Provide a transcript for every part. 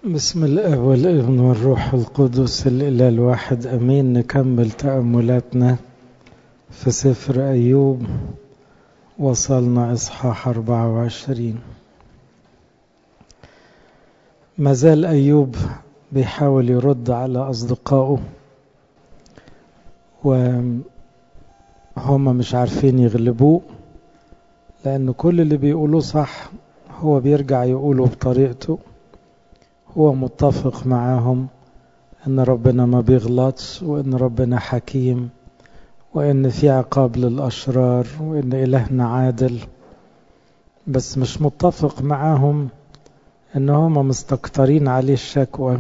بسم الاب والابن والروح القدس الاله الواحد امين نكمل تاملاتنا في سفر ايوب وصلنا اصحاح 24 ما زال ايوب بيحاول يرد على اصدقائه وهم مش عارفين يغلبوه لان كل اللي بيقولوه صح هو بيرجع يقوله بطريقته هو متفق معاهم ان ربنا ما بيغلطش وان ربنا حكيم وان في عقاب للاشرار وان الهنا عادل بس مش متفق معاهم ان هم مستكترين عليه الشكوى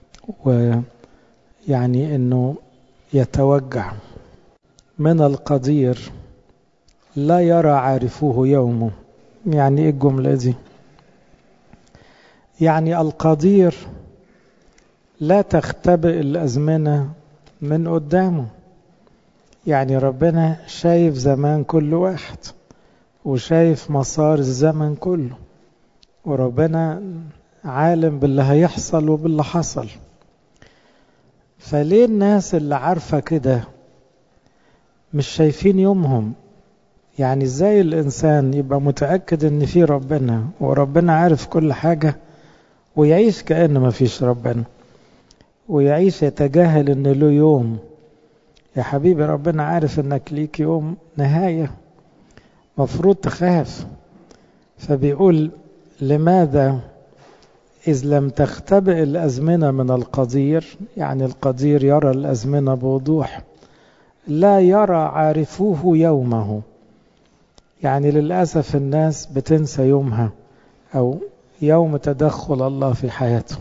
ويعني انه يتوجع من القدير لا يرى عارفوه يومه يعني ايه الجمله دي يعني القدير لا تختبئ الأزمنة من قدامه يعني ربنا شايف زمان كل واحد وشايف مسار الزمن كله وربنا عالم باللي هيحصل وباللي حصل فليه الناس اللي عارفة كده مش شايفين يومهم يعني ازاي الانسان يبقى متأكد ان في ربنا وربنا عارف كل حاجة ويعيش كأن ما فيش ربنا ويعيش يتجاهل ان له يوم يا حبيبي ربنا عارف انك ليك يوم نهاية مفروض تخاف فبيقول لماذا إذ لم تختبئ الأزمنة من القدير يعني القدير يرى الأزمنة بوضوح لا يرى عارفوه يومه يعني للأسف الناس بتنسى يومها أو يوم تدخل الله في حياته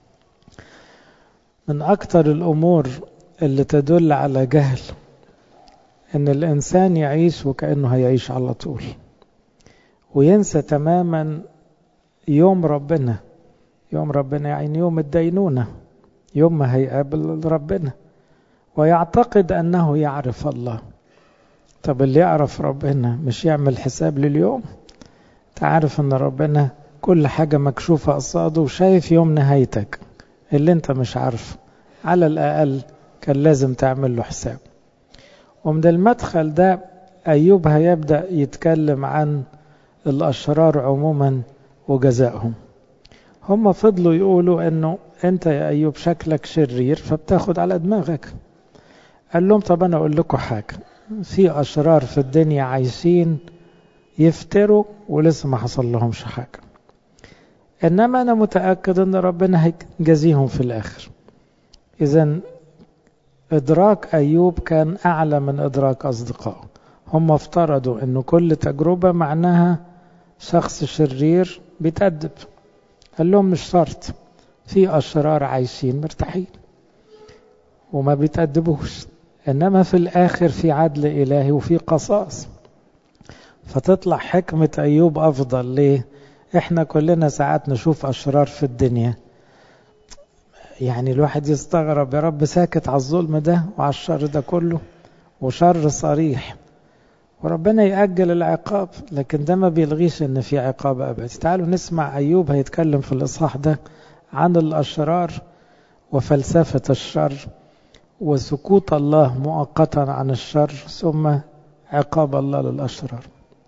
من أكثر الأمور اللي تدل على جهل إن الإنسان يعيش وكأنه هيعيش على طول وينسى تماما يوم ربنا يوم ربنا يعني يوم الدينونة يوم ما هيقابل ربنا ويعتقد أنه يعرف الله طب اللي يعرف ربنا مش يعمل حساب لليوم تعرف أن ربنا كل حاجة مكشوفة قصاده وشايف يوم نهايتك اللي انت مش عارفه على الأقل كان لازم تعمل له حساب ومن المدخل ده أيوب هيبدأ يتكلم عن الأشرار عموما وجزائهم هم فضلوا يقولوا انه انت يا أيوب شكلك شرير فبتاخد على دماغك قال لهم طب أنا أقول لكم حاجة في أشرار في الدنيا عايشين يفتروا ولسه ما حصل لهمش حاجة إنما أنا متأكد أن ربنا هيجازيهم في الآخر إذا إدراك أيوب كان أعلى من إدراك أصدقائه هم افترضوا أن كل تجربة معناها شخص شرير بيتأدب قال لهم مش شرط في أشرار عايشين مرتاحين وما بيتأدبوش إنما في الآخر في عدل إلهي وفي قصاص فتطلع حكمة أيوب أفضل ليه إحنا كلنا ساعات نشوف أشرار في الدنيا يعني الواحد يستغرب يا رب ساكت على الظلم ده وعلى الشر ده كله وشر صريح وربنا يأجل العقاب لكن ده ما بيلغيش ان في عقاب ابدي تعالوا نسمع ايوب هيتكلم في الاصحاح ده عن الاشرار وفلسفة الشر وسكوت الله مؤقتا عن الشر ثم عقاب الله للاشرار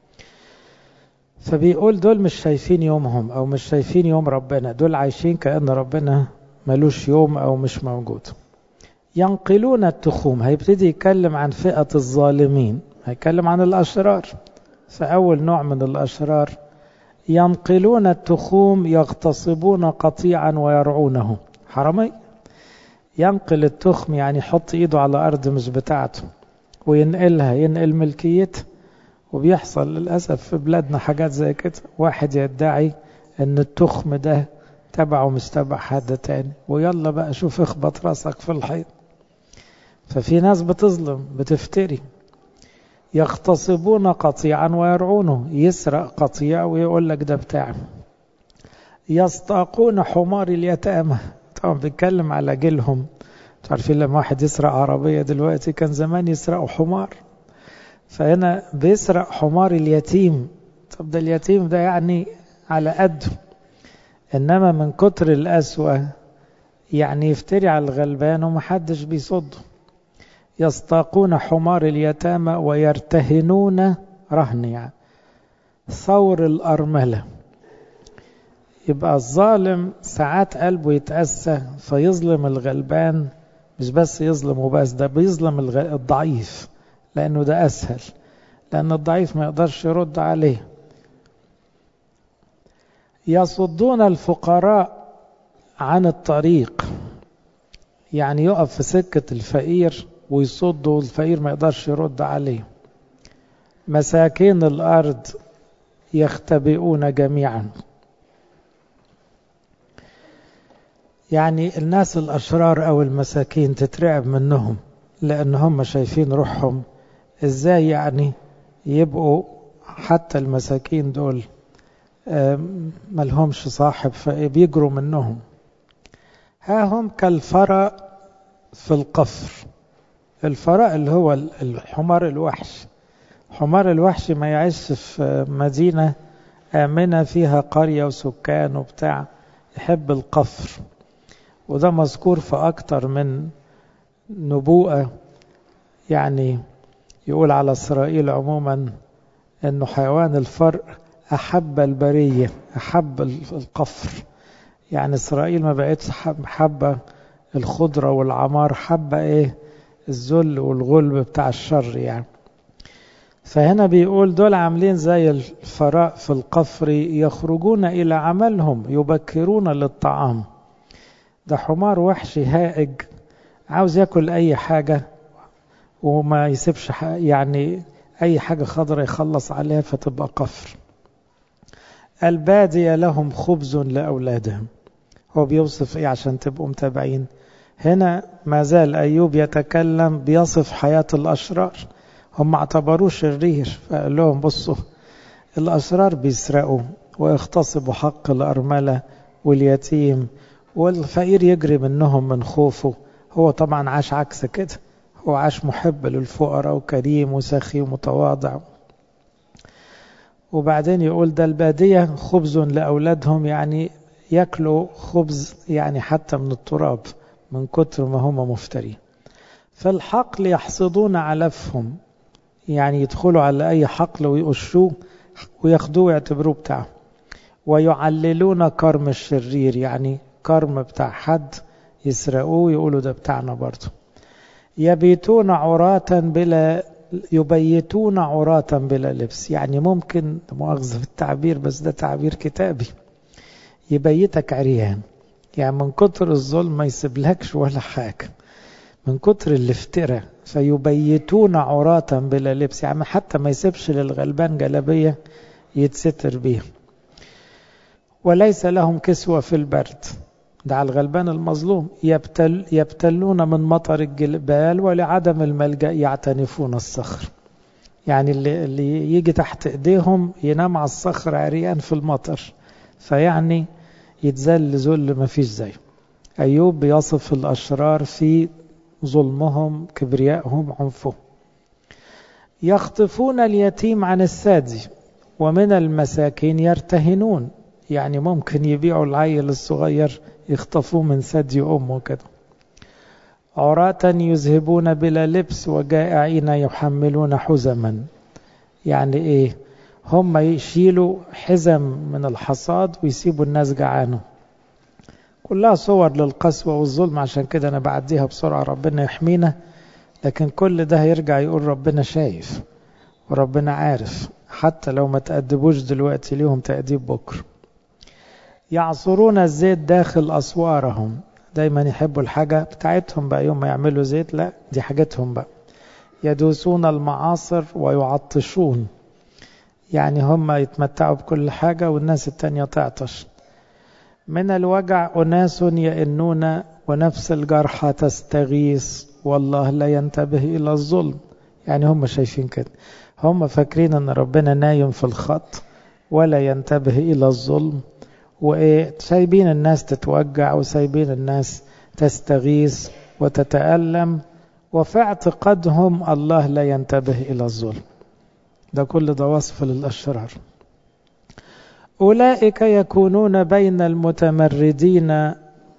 فبيقول دول مش شايفين يومهم او مش شايفين يوم ربنا دول عايشين كأن ربنا ملوش يوم او مش موجود ينقلون التخوم هيبتدي يتكلم عن فئة الظالمين هيتكلم عن الأشرار فأول نوع من الأشرار ينقلون التخوم يغتصبون قطيعا ويرعونه حرامي ينقل التخم يعني يحط ايده على أرض مش بتاعته وينقلها ينقل ملكيته وبيحصل للأسف في بلادنا حاجات زي كده واحد يدعي ان التخم ده تبعه مش تبع حد تاني ويلا بقى شوف اخبط راسك في الحيط ففي ناس بتظلم بتفتري يغتصبون قطيعا ويرعونه يسرق قطيع ويقول لك ده بتاعه يستاقون حمار اليتامى طبعا بيتكلم على جيلهم عارفين لما واحد يسرق عربية دلوقتي كان زمان يسرقوا حمار فهنا بيسرق حمار اليتيم طب ده اليتيم ده يعني على قده إنما من كتر القسوة يعني يفتري على الغلبان ومحدش بيصده يستاقون حمار اليتامى ويرتهنون رهن يعني ثور الأرملة يبقى الظالم ساعات قلبه يتأسى فيظلم الغلبان مش بس يظلمه بس ده بيظلم الضعيف لأنه ده أسهل لأن الضعيف ما يقدرش يرد عليه يصدون الفقراء عن الطريق يعني يقف في سكة الفقير ويصد والفقير ما يقدرش يرد عليه مساكين الأرض يختبئون جميعا يعني الناس الأشرار أو المساكين تترعب منهم لأن هم شايفين روحهم إزاي يعني يبقوا حتى المساكين دول ملهمش صاحب فبيجروا منهم ها هم كالفرا في القفر الفراء اللي هو الحمار الوحش حمار الوحش ما يعيش في مدينة آمنة فيها قرية وسكان وبتاع يحب القفر وده مذكور في أكتر من نبوءة يعني يقول على إسرائيل عموما أنه حيوان الفرق أحب البرية أحب القفر يعني إسرائيل ما بقتش حبة الخضرة والعمار حبة إيه الذل والغلب بتاع الشر يعني فهنا بيقول دول عاملين زي الفراء في القفر يخرجون إلى عملهم يبكرون للطعام ده حمار وحشي هائج عاوز ياكل أي حاجة وما يسيبش يعني أي حاجة خضرة يخلص عليها فتبقى قفر البادية لهم خبز لأولادهم هو بيوصف إيه عشان تبقوا متابعين هنا ما زال أيوب يتكلم بيصف حياة الأشرار هم اعتبروه شرير فقال لهم بصوا الأشرار بيسرقوا ويغتصبوا حق الأرملة واليتيم والفقير يجري منهم من خوفه هو طبعا عاش عكس كده هو عاش محب للفقراء وكريم وسخي ومتواضع وبعدين يقول ده البادية خبز لأولادهم يعني ياكلوا خبز يعني حتى من التراب من كتر ما هم مفترين في الحقل يحصدون علفهم يعني يدخلوا على أي حقل ويقشوه وياخدوه ويعتبروه بتاعه ويعللون كرم الشرير يعني كرم بتاع حد يسرقوه يقولوا ده بتاعنا برضه يبيتون عراة بلا يبيتون عراة بلا لبس يعني ممكن مؤاخذة في التعبير بس ده تعبير كتابي يبيتك عريان يعني من كتر الظلم ما يسيبلكش ولا حاجة من كتر الافتراء فيبيتون عراة بلا لبس يعني حتى ما يسيبش للغلبان جلبية يتستر بيها وليس لهم كسوة في البرد ده على الغلبان المظلوم يبتل يبتلون من مطر الجبال ولعدم الملجأ يعتنفون الصخر يعني اللي, اللي يجي تحت ايديهم ينام على الصخر عريان في المطر فيعني يتذل ذل ما فيش زيه أيوب بيصف الأشرار في ظلمهم كبريائهم عنفهم يخطفون اليتيم عن السادي ومن المساكين يرتهنون يعني ممكن يبيعوا العيل الصغير يخطفوه من ثدي أمه كده عراة يذهبون بلا لبس وجائعين يحملون حزما يعني ايه هم يشيلوا حزم من الحصاد ويسيبوا الناس جعانه كلها صور للقسوة والظلم عشان كده أنا بعديها بسرعة ربنا يحمينا لكن كل ده هيرجع يقول ربنا شايف وربنا عارف حتى لو ما تأدبوش دلوقتي ليهم تأديب بكرة يعصرون الزيت داخل أسوارهم دايما يحبوا الحاجة بتاعتهم بقى يوم ما يعملوا زيت لا دي حاجتهم بقى يدوسون المعاصر ويعطشون يعني هم يتمتعوا بكل حاجة والناس التانية تعطش من الوجع أناس يئنون ونفس الجرحى تستغيث والله لا ينتبه إلى الظلم يعني هم شايفين كده هم فاكرين أن ربنا نايم في الخط ولا ينتبه إلى الظلم وإيه سايبين الناس تتوجع وسايبين الناس تستغيث وتتألم وفي اعتقادهم الله لا ينتبه إلى الظلم ده كل ده وصف للأشرار أولئك يكونون بين المتمردين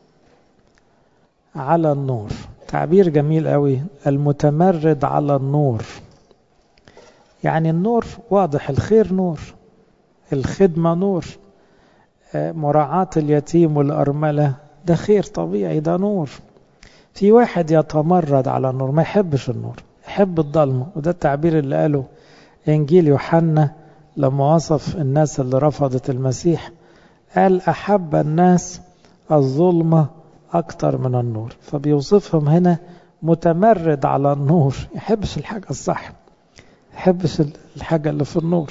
على النور تعبير جميل قوي المتمرد على النور يعني النور واضح الخير نور الخدمة نور مراعاة اليتيم والأرملة ده خير طبيعي ده نور في واحد يتمرد على النور ما يحبش النور يحب الضلمة وده التعبير اللي قاله إنجيل يوحنا لما وصف الناس اللي رفضت المسيح قال أحب الناس الظلمة أكتر من النور فبيوصفهم هنا متمرد على النور يحبش الحاجة الصح يحبش الحاجة اللي في النور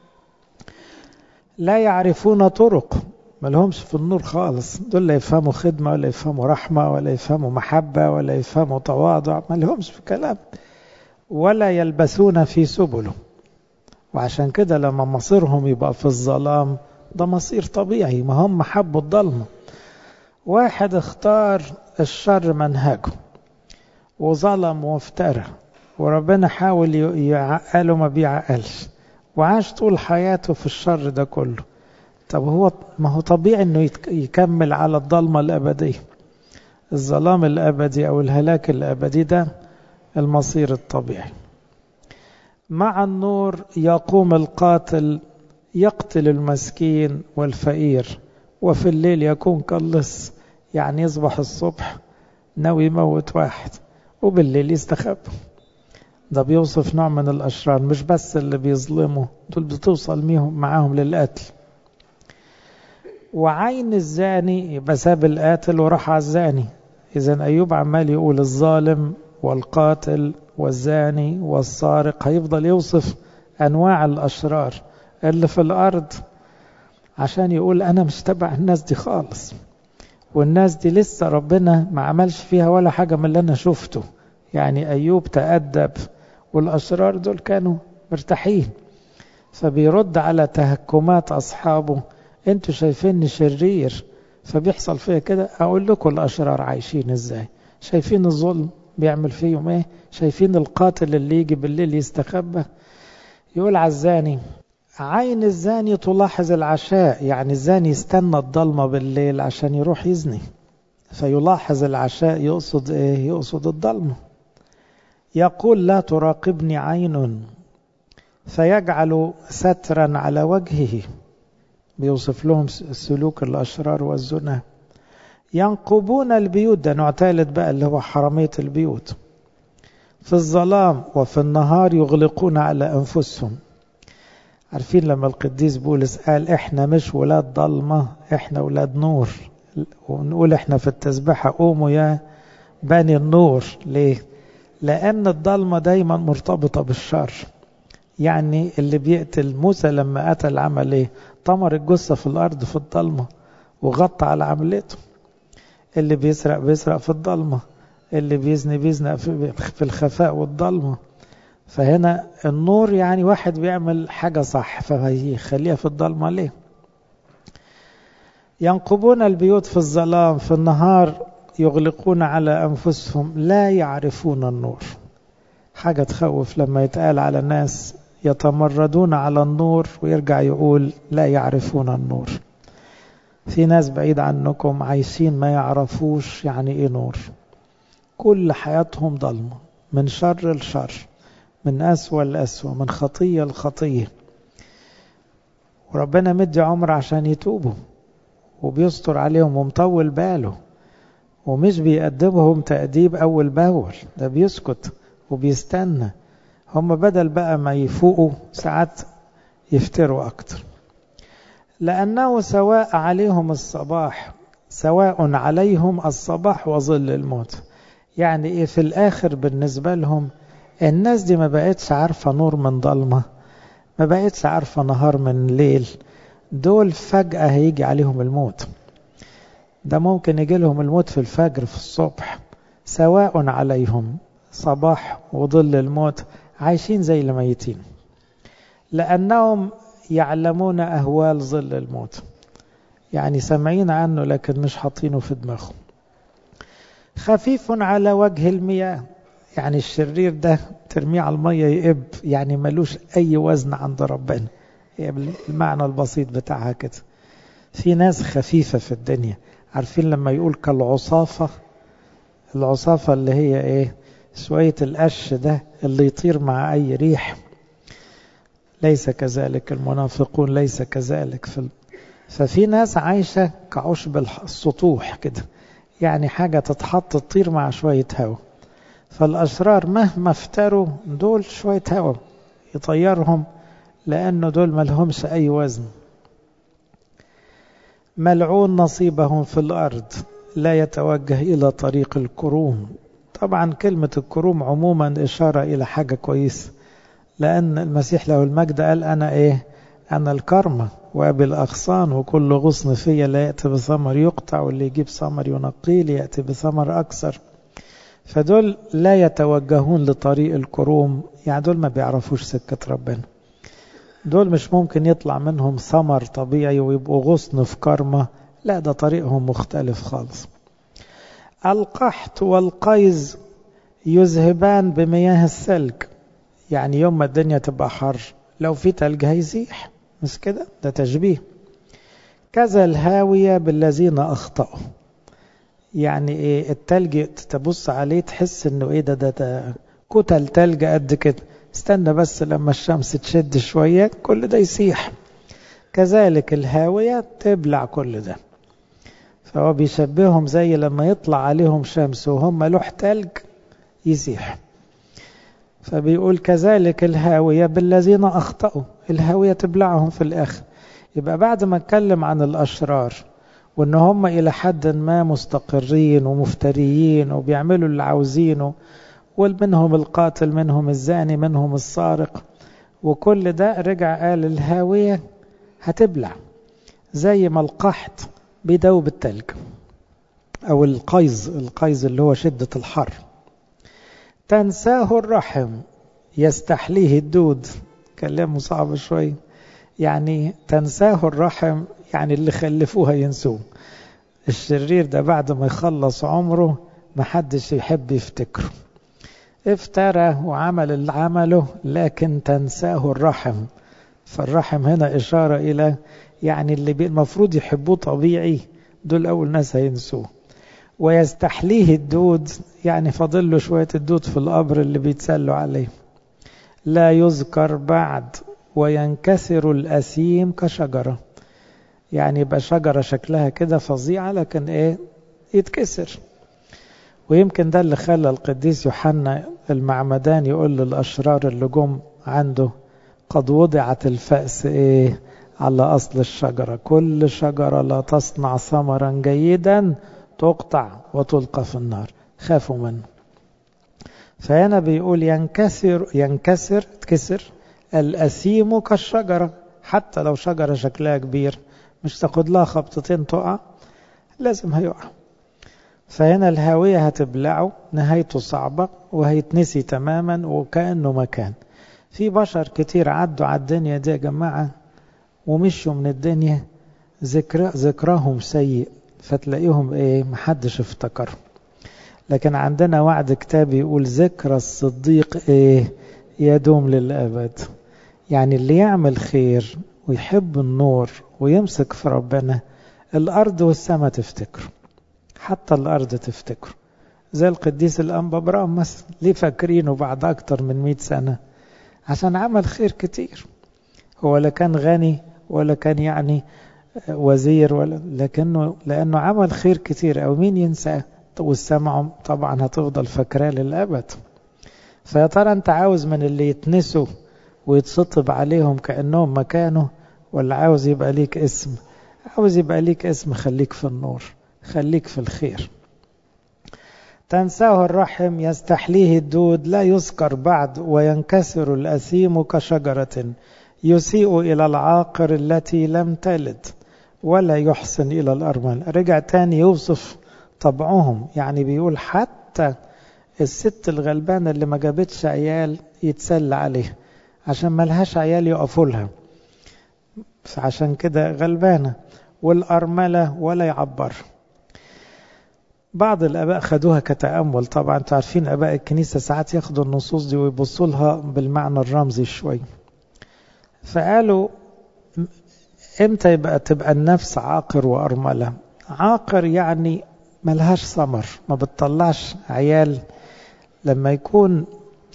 لا يعرفون طرق ما لهمش في النور خالص دول لا يفهموا خدمة ولا يفهموا رحمة ولا يفهموا محبة ولا يفهموا تواضع ما لهمش في كلام ولا يلبسون في سبله وعشان كده لما مصيرهم يبقى في الظلام ده مصير طبيعي ما هم حبوا الضلمة واحد اختار الشر منهجه وظلم وافترى وربنا حاول يعقله ما بيعقلش وعاش طول حياته في الشر ده كله طب هو ما هو طبيعي انه يكمل على الضلمة الأبدية الظلام الأبدي أو الهلاك الأبدي ده المصير الطبيعي مع النور يقوم القاتل يقتل المسكين والفقير وفي الليل يكون كاللص يعني يصبح الصبح ناوي يموت واحد وبالليل يستخبى ده بيوصف نوع من الأشرار مش بس اللي بيظلموا دول بتوصل ميهم معاهم للقتل وعين الزاني يبقى ساب القاتل وراح على الزاني إذا أيوب عمال يقول الظالم والقاتل والزاني والسارق هيفضل يوصف أنواع الأشرار اللي في الأرض عشان يقول أنا مش تبع الناس دي خالص والناس دي لسه ربنا ما عملش فيها ولا حاجة من اللي أنا شفته يعني أيوب تأدب والأشرار دول كانوا مرتاحين فبيرد على تهكمات أصحابه انتوا شايفيني شرير فبيحصل فيا كده أقول لكم الأشرار عايشين إزاي شايفين الظلم بيعمل فيهم إيه شايفين القاتل اللي يجي بالليل يستخبى يقول عزاني عين الزاني تلاحظ العشاء يعني الزاني يستنى الضلمة بالليل عشان يروح يزني فيلاحظ العشاء يقصد ايه يقصد الضلمة يقول لا تراقبني عين فيجعل سترا على وجهه بيوصف لهم سلوك الأشرار والزنا ينقبون البيوت ده نوع ثالث بقى اللي هو حرامية البيوت في الظلام وفي النهار يغلقون على أنفسهم عارفين لما القديس بولس قال احنا مش ولاد ضلمة احنا ولاد نور ونقول احنا في التسبحة قوموا يا بني النور ليه لأن الضلمة دايما مرتبطة بالشر يعني اللي بيقتل موسى لما قتل عمل ايه طمر الجثة في الأرض في الضلمة وغطى على عملته اللي بيسرق بيسرق في الضلمة اللي بيزني بيزنق في الخفاء والضلمة فهنا النور يعني واحد بيعمل حاجة صح فهيخليها في الضلمة ليه ينقبون البيوت في الظلام في النهار يغلقون على أنفسهم لا يعرفون النور حاجة تخوف لما يتقال على الناس يتمردون على النور ويرجع يقول لا يعرفون النور في ناس بعيد عنكم عايشين ما يعرفوش يعني ايه نور كل حياتهم ضلمة من شر لشر من أسوأ لأسوأ من خطية لخطية وربنا مدي عمر عشان يتوبوا وبيستر عليهم ومطول باله ومش بيقدمهم تأديب أول بأول ده بيسكت وبيستنى هم بدل بقى ما يفوقوا ساعات يفتروا أكتر لأنه سواء عليهم الصباح سواء عليهم الصباح وظل الموت يعني إيه في الآخر بالنسبة لهم الناس دي ما بقتش عارفة نور من ضلمة ما بقتش عارفة نهار من ليل دول فجأة هيجي عليهم الموت ده ممكن يجي لهم الموت في الفجر في الصبح سواء عليهم صباح وظل الموت عايشين زي الميتين لأنهم يعلمون أهوال ظل الموت يعني سامعين عنه لكن مش حاطينه في دماغهم خفيف على وجه المياه يعني الشرير ده ترميه على المية يقب يعني ملوش أي وزن عند ربنا هي المعنى البسيط بتاعها كده في ناس خفيفة في الدنيا عارفين لما يقول كالعصافة العصافة اللي هي ايه شوية القش ده اللي يطير مع أي ريح ليس كذلك المنافقون ليس كذلك في ففي ناس عايشة كعشب السطوح كده يعني حاجة تتحط تطير مع شوية هوا فالأشرار مهما افتروا دول شوية هوا يطيرهم لأنه دول ملهمش أي وزن ملعون نصيبهم في الأرض لا يتوجه إلى طريق الكروم طبعا كلمة الكروم عموما إشارة إلى حاجة كويسة لأن المسيح له المجد قال أنا إيه أنا الكرمة وأبي الأغصان وكل غصن فيا لا يأتي بثمر يقطع واللي يجيب ثمر ينقيه ليأتي بثمر أكثر فدول لا يتوجهون لطريق الكروم يعني دول ما بيعرفوش سكة ربنا دول مش ممكن يطلع منهم ثمر طبيعي ويبقوا غصن في كرمة لا ده طريقهم مختلف خالص القحط والقيز يذهبان بمياه الثلج يعني يوم ما الدنيا تبقى حر لو في تلج هيزيح مش كده ده تشبيه كذا الهاوية بالذين أخطأوا يعني ايه التلج تبص عليه تحس انه ايه ده ده, ده كتل تلج قد كده استنى بس لما الشمس تشد شوية كل ده يسيح كذلك الهاوية تبلع كل ده فهو بيشبههم زي لما يطلع عليهم شمس وهم لوح تلج يسيح فبيقول كذلك الهاوية بالذين أخطأوا الهاوية تبلعهم في الآخر يبقى بعد ما اتكلم عن الأشرار وإن هم إلى حد ما مستقرين ومفتريين وبيعملوا اللي عاوزينه ومنهم القاتل منهم الزاني منهم السارق وكل ده رجع قال الهاوية هتبلع زي ما القحط بيدوب التلج أو القيز القيز اللي هو شدة الحر تنساه الرحم يستحليه الدود كلامه صعب شوي يعني تنساه الرحم يعني اللي خلفوها ينسوه الشرير ده بعد ما يخلص عمره محدش يحب يفتكره افترى وعمل اللي عمله لكن تنساه الرحم فالرحم هنا إشارة إلى يعني اللي المفروض يحبوه طبيعي دول أول ناس هينسوه ويستحليه الدود يعني فاضل له شوية الدود في القبر اللي بيتسلوا عليه لا يذكر بعد وينكسر الأسيم كشجرة يعني يبقى شجرة شكلها كده فظيعة لكن ايه يتكسر ويمكن ده اللي خلى القديس يوحنا المعمدان يقول للأشرار اللي جم عنده قد وضعت الفأس ايه على أصل الشجرة كل شجرة لا تصنع ثمرا جيدا تقطع وتلقى في النار خافوا منه فهنا بيقول ينكسر ينكسر تكسر الأثيم كالشجرة حتى لو شجرة شكلها كبير مش تاخد لها خبطتين تقع لازم هيقع فهنا الهاوية هتبلعه نهايته صعبة وهيتنسي تماما وكأنه مكان في بشر كتير عدوا على الدنيا دي يا جماعة ومشوا من الدنيا ذكر ذكرهم سيء فتلاقيهم ايه محدش افتكر لكن عندنا وعد كتابي يقول ذكرى الصديق ايه يدوم للأبد يعني اللي يعمل خير ويحب النور ويمسك في ربنا الأرض والسماء تفتكره حتى الأرض تفتكره زي القديس الأنبا برام مثلا ليه فاكرينه بعد أكتر من مئة سنة عشان عمل خير كتير هو لا كان غني ولا كان يعني وزير ولا لكنه لأنه عمل خير كتير أو مين ينساه والسمع طبعا هتفضل فاكراه للأبد فيا ترى أنت عاوز من اللي يتنسوا ويتسطب عليهم كأنهم مكانه ولا عاوز يبقى ليك اسم عاوز يبقى ليك اسم خليك في النور خليك في الخير تنساه الرحم يستحليه الدود لا يذكر بعد وينكسر الأثيم كشجرة يسيء إلى العاقر التي لم تلد ولا يحسن إلى الأرمل رجع تاني يوصف طبعهم يعني بيقول حتى الست الغلبانة اللي ما جابتش عيال يتسلى عليها عشان ما لهاش عيال يقفوا لها فعشان كده غلبانة والأرملة ولا يعبر بعض الآباء خدوها كتأمل طبعا تعرفين آباء الكنيسة ساعات ياخدوا النصوص دي ويبصوا لها بالمعنى الرمزي شوي فقالوا امتى يبقى تبقى النفس عاقر وأرملة عاقر يعني ملهاش ثمر ما بتطلعش عيال لما يكون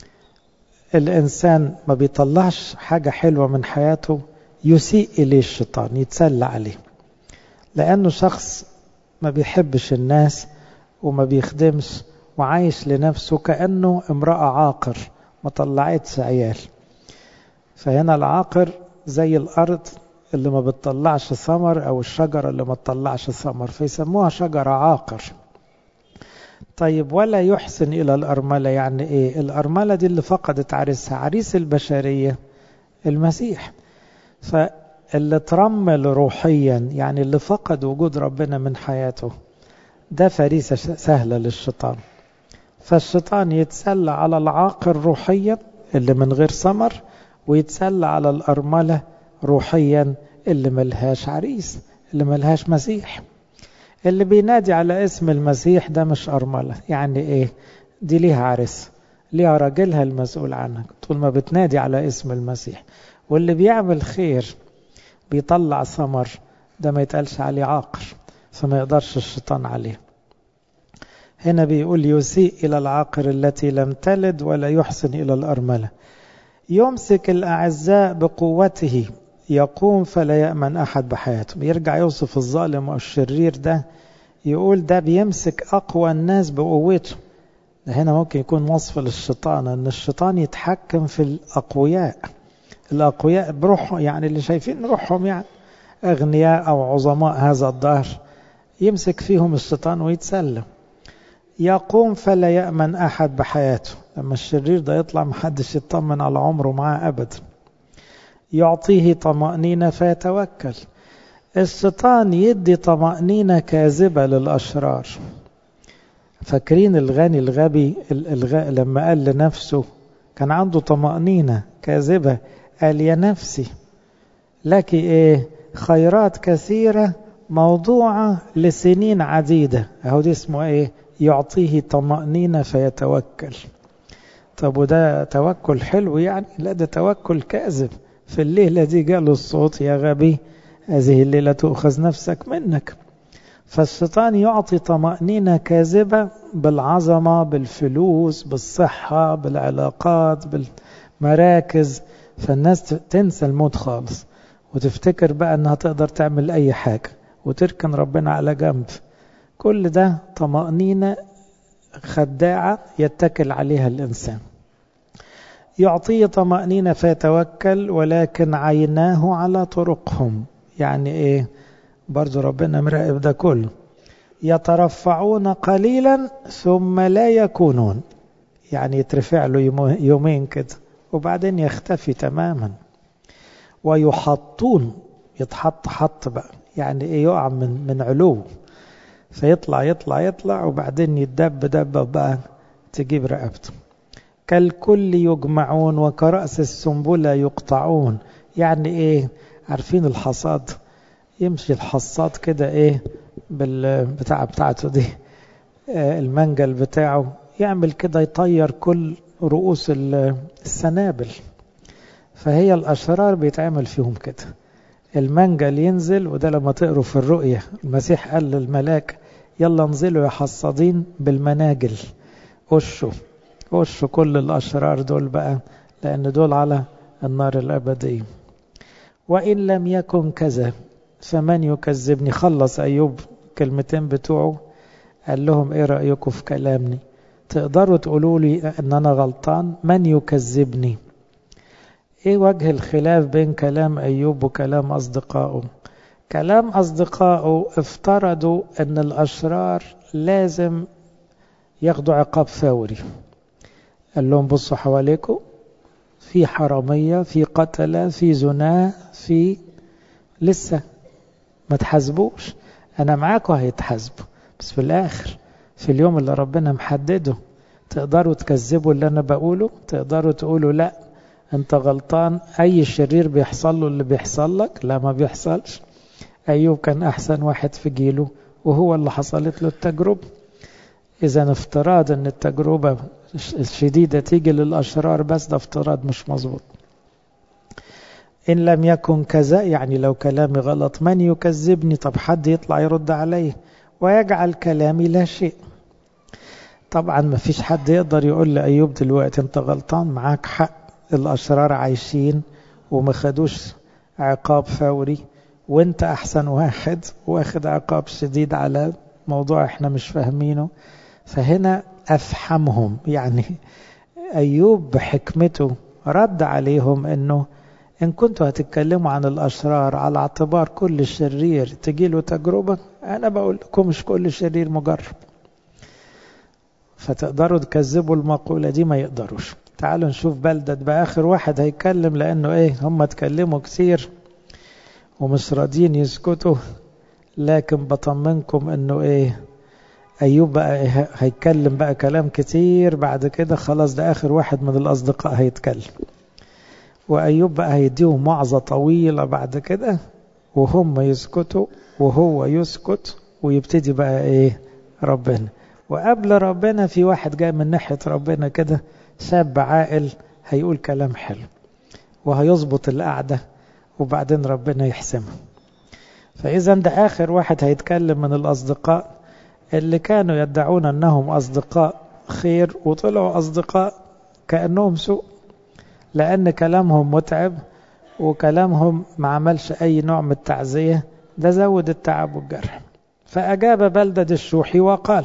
الإنسان ما بيطلعش حاجة حلوة من حياته يسيء إليه الشيطان يتسلى عليه لأنه شخص ما بيحبش الناس وما بيخدمش وعايش لنفسه كأنه امرأة عاقر ما طلعتش عيال فهنا العاقر زي الأرض اللي ما بتطلعش ثمر أو الشجرة اللي ما تطلعش ثمر فيسموها شجرة عاقر طيب ولا يحسن إلى الأرملة يعني إيه الأرملة دي اللي فقدت عريسها عريس البشرية المسيح فاللي ترمل روحيا يعني اللي فقد وجود ربنا من حياته ده فريسة سهلة للشيطان فالشيطان يتسلى على العاقل روحيا اللي من غير ثمر ويتسلى على الأرملة روحيا اللي ملهاش عريس اللي ملهاش مسيح اللي بينادي على اسم المسيح ده مش أرملة يعني إيه دي ليها عرس ليها راجلها المسؤول عنها طول ما بتنادي على اسم المسيح واللي بيعمل خير بيطلع ثمر ده ما يتقالش عليه عاقر فما يقدرش الشيطان عليه هنا بيقول يسيء إلى العاقر التي لم تلد ولا يحسن إلى الأرملة يمسك الأعزاء بقوته يقوم فلا يأمن أحد بحياته يرجع يوصف الظالم والشرير ده يقول ده بيمسك أقوى الناس بقوته ده هنا ممكن يكون وصف للشيطان أن الشيطان يتحكم في الأقوياء الأقوياء بروحهم يعني اللي شايفين روحهم يعني أغنياء أو عظماء هذا الدهر يمسك فيهم الشيطان ويتسلم يقوم فلا يأمن أحد بحياته لما الشرير ده يطلع محدش يطمن على عمره معاه أبدا يعطيه طمأنينة فيتوكل الشيطان يدي طمأنينة كاذبة للأشرار فاكرين الغني الغبي الغ... لما قال لنفسه كان عنده طمأنينة كاذبة قال يا نفسي لك ايه خيرات كثيرة موضوعة لسنين عديدة اهو دي اسمه ايه يعطيه طمأنينة فيتوكل طب وده توكل حلو يعني لا ده توكل كاذب في الليلة دي جاله الصوت يا غبي هذه الليلة تؤخذ نفسك منك فالشيطان يعطي طمأنينة كاذبة بالعظمة بالفلوس بالصحة بالعلاقات بالمراكز فالناس تنسى الموت خالص وتفتكر بقى انها تقدر تعمل اي حاجة وتركن ربنا على جنب كل ده طمأنينة خداعة يتكل عليها الإنسان يعطيه طمأنينة فيتوكل ولكن عيناه على طرقهم يعني ايه برضو ربنا مراقب ده كله يترفعون قليلا ثم لا يكونون يعني يترفع له يومين كده وبعدين يختفي تماما ويحطون يتحط حط بقى يعني ايه يقع من من علو فيطلع يطلع يطلع وبعدين يدب دبه بقى تجيب رقبته كالكل يجمعون وكرأس السنبلة يقطعون يعني ايه عارفين الحصاد يمشي الحصاد كده ايه بالبتاع بتاعته دي آه المنجل بتاعه يعمل كده يطير كل رؤوس السنابل فهي الأشرار بيتعمل فيهم كده المنجل ينزل وده لما تقروا في الرؤية المسيح قال للملاك يلا انزلوا يا حصادين بالمناجل وشوا وشوا كل الأشرار دول بقى لأن دول على النار الأبدية وإن لم يكن كذا فمن يكذبني خلص أيوب كلمتين بتوعه قال لهم إيه رأيكم في كلامي تقدروا تقولوا لي أن أنا غلطان من يكذبني إيه وجه الخلاف بين كلام أيوب وكلام أصدقائه كلام أصدقائه افترضوا أن الأشرار لازم ياخدوا عقاب فوري قال لهم بصوا حواليكم في حرامية في قتلة في زنا في لسه ما تحاسبوش أنا معاكم هيتحاسبوا بس في الآخر في اليوم اللي ربنا محدده تقدروا تكذبوا اللي أنا بقوله تقدروا تقولوا لا أنت غلطان أي شرير بيحصل له اللي بيحصل لك لا ما بيحصلش أيوب كان أحسن واحد في جيله وهو اللي حصلت له التجربة إذا افتراض أن التجربة الشديدة تيجي للأشرار بس ده افتراض مش مظبوط إن لم يكن كذا يعني لو كلامي غلط من يكذبني طب حد يطلع يرد عليه ويجعل كلامي لا شيء طبعا ما فيش حد يقدر يقول لأيوب دلوقتي انت غلطان معاك حق الأشرار عايشين وما خدوش عقاب فوري وانت أحسن واحد واخد عقاب شديد على موضوع احنا مش فاهمينه فهنا أفحمهم يعني أيوب بحكمته رد عليهم أنه إن كنتوا هتتكلموا عن الأشرار على اعتبار كل شرير تجيله تجربة أنا بقول لكم مش كل شرير مجرب فتقدروا تكذبوا المقولة دي ما يقدروش تعالوا نشوف بلدة بآخر واحد هيتكلم لأنه إيه هم اتكلموا كثير ومش راضيين يسكتوا لكن بطمنكم أنه إيه أيوب بقى هيتكلم بقى كلام كتير بعد كده خلاص ده آخر واحد من الأصدقاء هيتكلم وأيوب بقى هيديهم وعظة طويلة بعد كده وهم يسكتوا وهو يسكت ويبتدي بقى إيه ربنا وقبل ربنا في واحد جاي من ناحية ربنا كده شاب عاقل هيقول كلام حلو وهيظبط القعدة وبعدين ربنا يحسمها فإذا ده آخر واحد هيتكلم من الأصدقاء اللي كانوا يدعون أنهم أصدقاء خير وطلعوا أصدقاء كأنهم سوء لأن كلامهم متعب وكلامهم ما عملش أي نوع من التعزية ده زود التعب والجرح فأجاب بلدة الشوحي وقال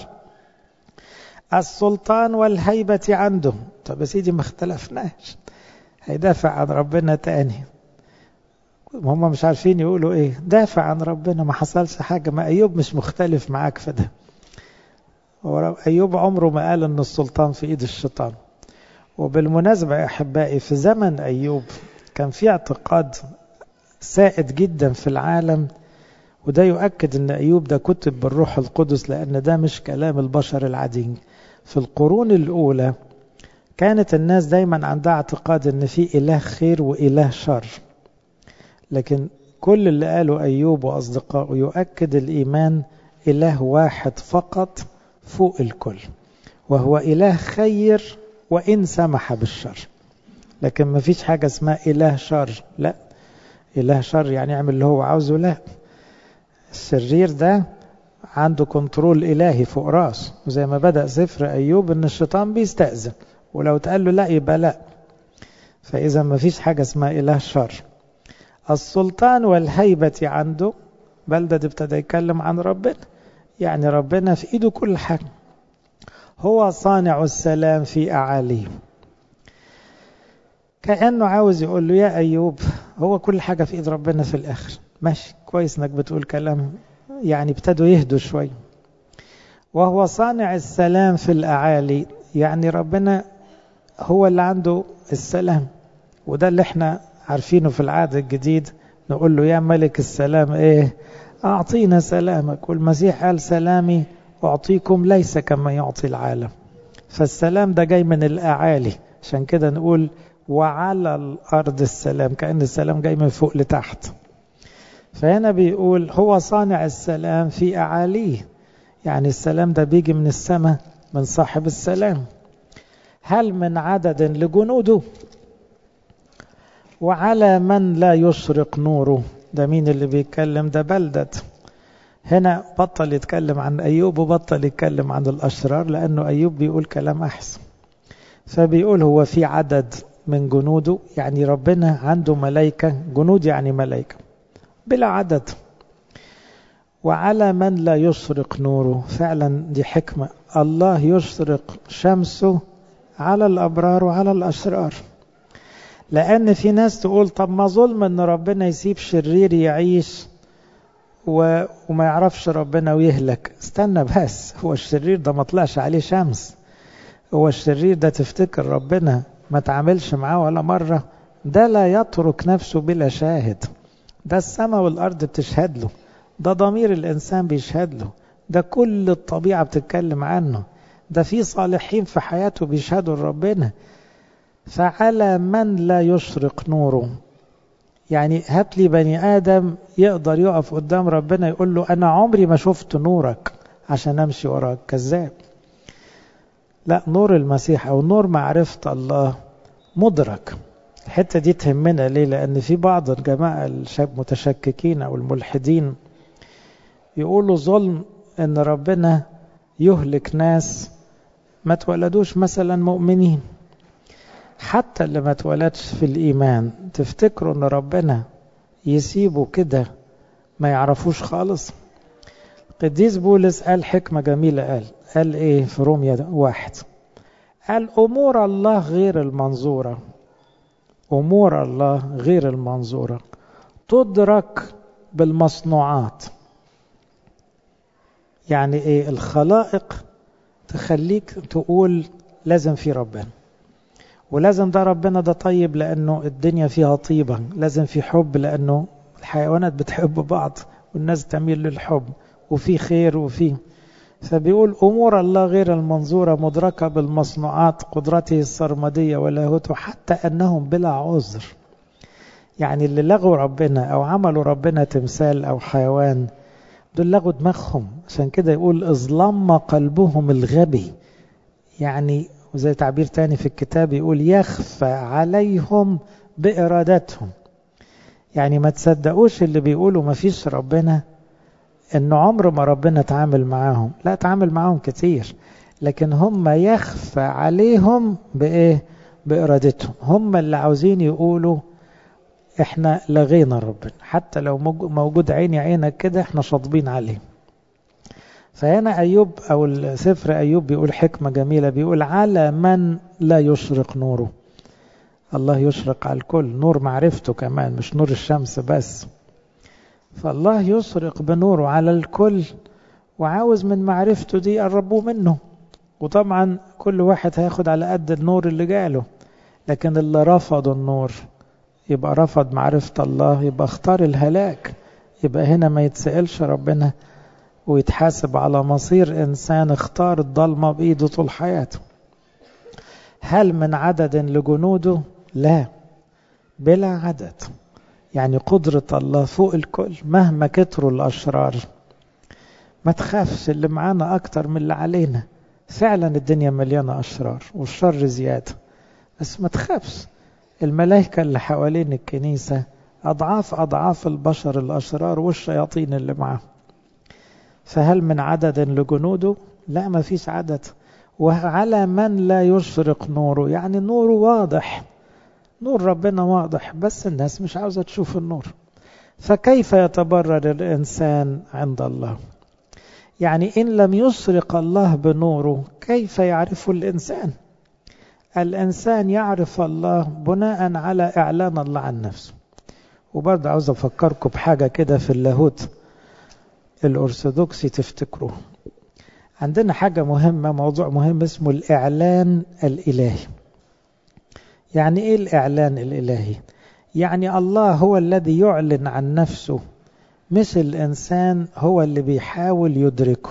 السلطان والهيبة عنده طب يا سيدي ما اختلفناش هيدافع عن ربنا تاني هم مش عارفين يقولوا ايه دافع عن ربنا ما حصلش حاجة ما أيوب مش مختلف معاك في ده أيوب عمره ما قال أن السلطان في إيد الشيطان وبالمناسبة يا أحبائي في زمن أيوب كان في اعتقاد سائد جدا في العالم وده يؤكد أن أيوب ده كتب بالروح القدس لأن ده مش كلام البشر العاديين في القرون الأولى كانت الناس دايما عندها اعتقاد أن في إله خير وإله شر لكن كل اللي قاله أيوب وأصدقائه يؤكد الإيمان إله واحد فقط فوق الكل وهو إله خير وإن سمح بالشر لكن ما فيش حاجة اسمها إله شر لا إله شر يعني يعمل اللي هو عاوزه لا الشرير ده عنده كنترول إلهي فوق راسه وزي ما بدأ سفر أيوب إن الشيطان بيستأذن ولو تقال له لا يبقى لا فإذا ما فيش حاجة اسمها إله شر السلطان والهيبة عنده بلدة ابتدى يتكلم عن ربنا يعني ربنا في ايده كل حاجة هو صانع السلام في أعاليه كأنه عاوز يقول له يا أيوب هو كل حاجة في إيد ربنا في الآخر ماشي كويس إنك بتقول كلام يعني ابتدوا يهدوا شوي وهو صانع السلام في الأعالي يعني ربنا هو اللي عنده السلام وده اللي احنا عارفينه في العهد الجديد نقول له يا ملك السلام ايه أعطينا سلامك والمسيح قال سلامي أعطيكم ليس كما يعطي العالم فالسلام ده جاي من الأعالي عشان كده نقول وعلى الأرض السلام كأن السلام جاي من فوق لتحت فهنا بيقول هو صانع السلام في أعاليه يعني السلام ده بيجي من السماء من صاحب السلام هل من عدد لجنوده وعلى من لا يشرق نوره ده مين اللي بيتكلم ده بلدة هنا بطل يتكلم عن أيوب وبطل يتكلم عن الأشرار لأنه أيوب بيقول كلام أحسن فبيقول هو في عدد من جنوده يعني ربنا عنده ملائكة جنود يعني ملائكة بلا عدد وعلى من لا يشرق نوره فعلا دي حكمة الله يشرق شمسه على الأبرار وعلى الأشرار لأن في ناس تقول طب ما ظلم أن ربنا يسيب شرير يعيش و... وما يعرفش ربنا ويهلك استنى بس هو الشرير ده ما طلعش عليه شمس هو الشرير ده تفتكر ربنا ما تعاملش معاه ولا مرة ده لا يترك نفسه بلا شاهد ده السماء والأرض بتشهد له ده ضمير الإنسان بيشهد له ده كل الطبيعة بتتكلم عنه ده في صالحين في حياته بيشهدوا لربنا فعلى من لا يشرق نوره يعني هات لي بني آدم يقدر يقف قدام ربنا يقول له أنا عمري ما شفت نورك عشان أمشي وراك كذاب لا نور المسيح أو نور معرفة الله مدرك الحتة دي تهمنا ليه لأن في بعض الجماعة المتشككين أو الملحدين يقولوا ظلم أن ربنا يهلك ناس ما تولدوش مثلا مؤمنين حتى اللي ما اتولدش في الإيمان تفتكروا أن ربنا يسيبه كده ما يعرفوش خالص قديس بولس قال حكمة جميلة قال قال إيه في روميا واحد قال أمور الله غير المنظورة أمور الله غير المنظورة تدرك بالمصنوعات يعني إيه الخلائق تخليك تقول لازم في ربنا ولازم ده ربنا ده طيب لأنه الدنيا فيها طيبة لازم في حب لأنه الحيوانات بتحب بعض والناس تميل للحب وفي خير وفي فبيقول أمور الله غير المنظورة مدركة بالمصنوعات قدرته السرمدية ولاهوته حتى أنهم بلا عذر يعني اللي لغوا ربنا أو عملوا ربنا تمثال أو حيوان دول لغوا دماغهم عشان كده يقول اظلم قلبهم الغبي يعني وزي تعبير تاني في الكتاب يقول يخفى عليهم بإرادتهم يعني ما تصدقوش اللي بيقولوا ما فيش ربنا انه عمر ما ربنا تعامل معاهم لا تعامل معاهم كتير لكن هم يخفى عليهم بايه بارادتهم هم اللي عاوزين يقولوا احنا لغينا ربنا حتى لو موجود عيني عينك كده احنا شاطبين عليه فهنا ايوب او سفر ايوب بيقول حكمه جميله بيقول على من لا يشرق نوره الله يشرق على الكل نور معرفته كمان مش نور الشمس بس فالله يشرق بنوره على الكل وعاوز من معرفته دي يقربوه منه وطبعا كل واحد هياخد على قد النور اللي جاله لكن اللي رفض النور يبقى رفض معرفة الله يبقى اختار الهلاك يبقى هنا ما يتسألش ربنا ويتحاسب على مصير إنسان اختار الضلمة بإيده طول حياته هل من عدد لجنوده؟ لا بلا عدد يعني قدرة الله فوق الكل مهما كتروا الأشرار ما تخافش اللي معانا أكتر من اللي علينا فعلا الدنيا مليانة أشرار والشر زيادة بس ما تخافش الملائكة اللي حوالين الكنيسة أضعاف أضعاف البشر الأشرار والشياطين اللي معاه فهل من عدد لجنوده؟ لا ما فيش عدد وعلى من لا يشرق نوره يعني نوره واضح نور ربنا واضح بس الناس مش عاوزة تشوف النور فكيف يتبرر الإنسان عند الله يعني إن لم يشرق الله بنوره كيف يعرف الإنسان الإنسان يعرف الله بناء على إعلان الله عن نفسه وبرضه عاوز أفكركم بحاجة كده في اللاهوت الأرثوذكسي تفتكروه عندنا حاجة مهمة موضوع مهم اسمه الإعلان الإلهي يعني إيه الإعلان الإلهي يعني الله هو الذي يعلن عن نفسه مش الإنسان هو اللي بيحاول يدركه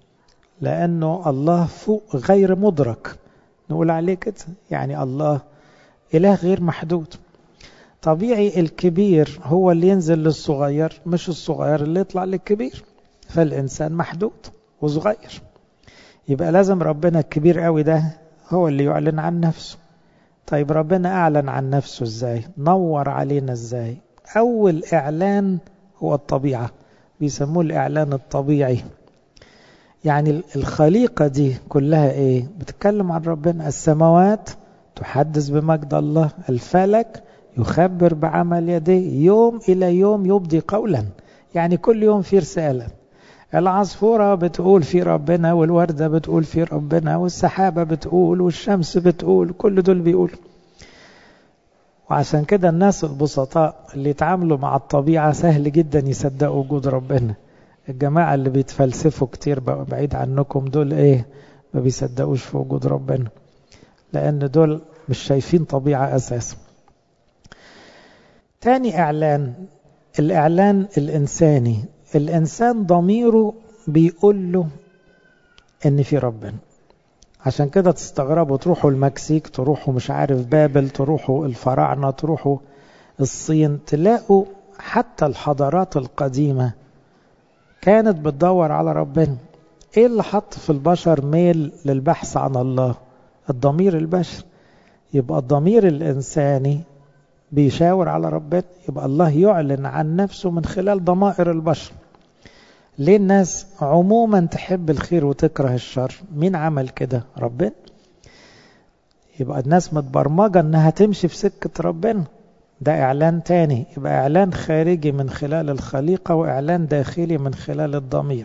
لأنه الله فوق غير مدرك نقول عليه كده يعني الله إله غير محدود طبيعي الكبير هو اللي ينزل للصغير مش الصغير اللي يطلع للكبير فالإنسان محدود وصغير يبقى لازم ربنا الكبير قوي ده هو اللي يعلن عن نفسه طيب ربنا أعلن عن نفسه إزاي نور علينا إزاي أول إعلان هو الطبيعة بيسموه الإعلان الطبيعي يعني الخليقة دي كلها إيه بتتكلم عن ربنا السماوات تحدث بمجد الله الفلك يخبر بعمل يديه يوم إلى يوم يبدي قولا يعني كل يوم في رسالة العصفورة بتقول في ربنا والوردة بتقول في ربنا والسحابة بتقول والشمس بتقول كل دول بيقولوا وعشان كده الناس البسطاء اللي يتعاملوا مع الطبيعة سهل جدا يصدقوا وجود ربنا الجماعة اللي بيتفلسفوا كتير بقى بعيد عنكم دول ايه ما بيصدقوش في وجود ربنا لأن دول مش شايفين طبيعة أساسا تاني إعلان الإعلان الإنساني الإنسان ضميره بيقول له إن في ربنا عشان كده تستغربوا تروحوا المكسيك تروحوا مش عارف بابل تروحوا الفراعنة تروحوا الصين تلاقوا حتى الحضارات القديمة كانت بتدور على ربنا ايه اللي حط في البشر ميل للبحث عن الله الضمير البشري يبقى الضمير الإنساني بيشاور على ربنا يبقى الله يعلن عن نفسه من خلال ضمائر البشر ليه الناس عموما تحب الخير وتكره الشر مين عمل كده ربنا يبقى الناس متبرمجة انها تمشي في سكة ربنا ده اعلان تاني يبقى اعلان خارجي من خلال الخليقة واعلان داخلي من خلال الضمير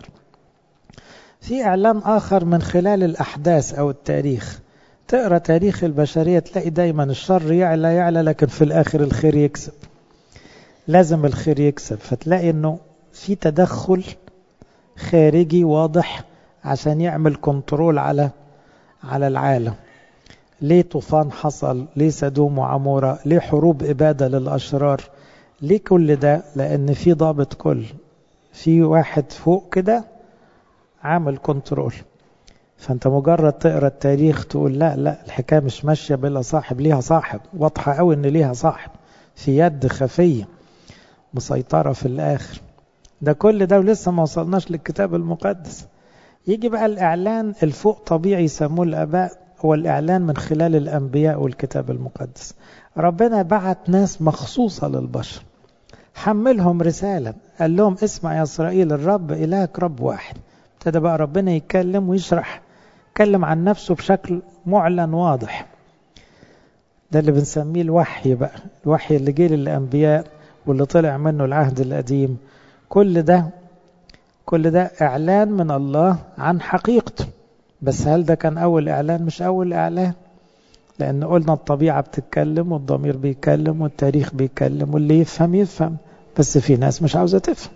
في اعلان اخر من خلال الاحداث او التاريخ تقرا تاريخ البشرية تلاقي دايما الشر يعلى يعلى لكن في الاخر الخير يكسب لازم الخير يكسب فتلاقي انه في تدخل خارجي واضح عشان يعمل كنترول على على العالم ليه طوفان حصل ليه سدوم وعمورة ليه حروب إبادة للأشرار ليه كل ده لأن في ضابط كل في واحد فوق كده عامل كنترول فأنت مجرد تقرأ التاريخ تقول لا لا الحكاية مش ماشية بلا صاحب ليها صاحب واضحة قوي إن ليها صاحب في يد خفية مسيطرة في الآخر ده كل ده ولسه ما وصلناش للكتاب المقدس يجي بقى الإعلان الفوق طبيعي يسموه الآباء هو الإعلان من خلال الأنبياء والكتاب المقدس ربنا بعت ناس مخصوصة للبشر حملهم رسالة قال لهم اسمع يا إسرائيل الرب إلهك رب واحد ابتدى بقى ربنا يتكلم ويشرح يتكلم عن نفسه بشكل معلن واضح ده اللي بنسميه الوحي بقى الوحي اللي جه للأنبياء واللي طلع منه العهد القديم كل ده كل ده إعلان من الله عن حقيقته بس هل ده كان أول إعلان مش أول إعلان لأن قلنا الطبيعة بتتكلم والضمير بيتكلم والتاريخ بيتكلم واللي يفهم يفهم بس في ناس مش عاوزة تفهم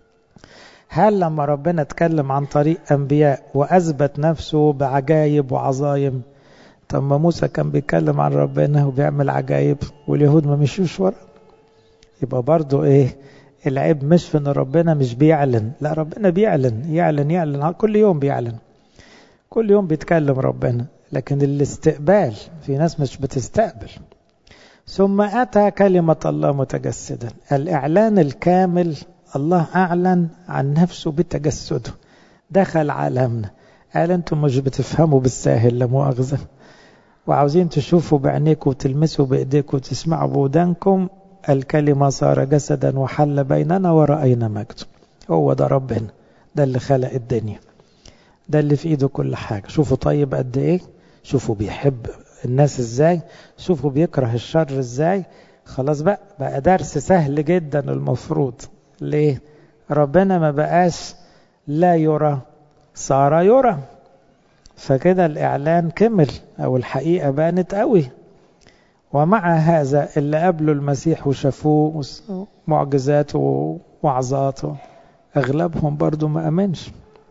هل لما ربنا اتكلم عن طريق أنبياء وأثبت نفسه بعجايب وعظايم طب ما موسى كان بيتكلم عن ربنا وبيعمل عجايب واليهود ما مشيوش ورا يبقى برضو ايه العيب مش في ان ربنا مش بيعلن لا ربنا بيعلن يعلن يعلن كل يوم بيعلن كل يوم بيتكلم ربنا لكن الاستقبال في ناس مش بتستقبل ثم أتى كلمة الله متجسدا الإعلان الكامل الله أعلن عن نفسه بتجسده دخل عالمنا قال أنتم مش بتفهموا بالساهل لا مؤاخذة وعاوزين تشوفوا بعينيكم وتلمسوا بإيديكم وتسمعوا بودانكم الكلمة صار جسدا وحل بيننا ورأينا مجده هو ده ربنا ده اللي خلق الدنيا ده اللي في ايده كل حاجة شوفوا طيب قد ايه شوفوا بيحب الناس ازاي شوفوا بيكره الشر ازاي خلاص بقى بقى درس سهل جدا المفروض ليه ربنا ما بقاش لا يرى صار يرى فكده الإعلان كمل أو الحقيقة بانت قوي ومع هذا اللي قبلوا المسيح وشافوه معجزاته ووعظاته أغلبهم برضو ما أمنش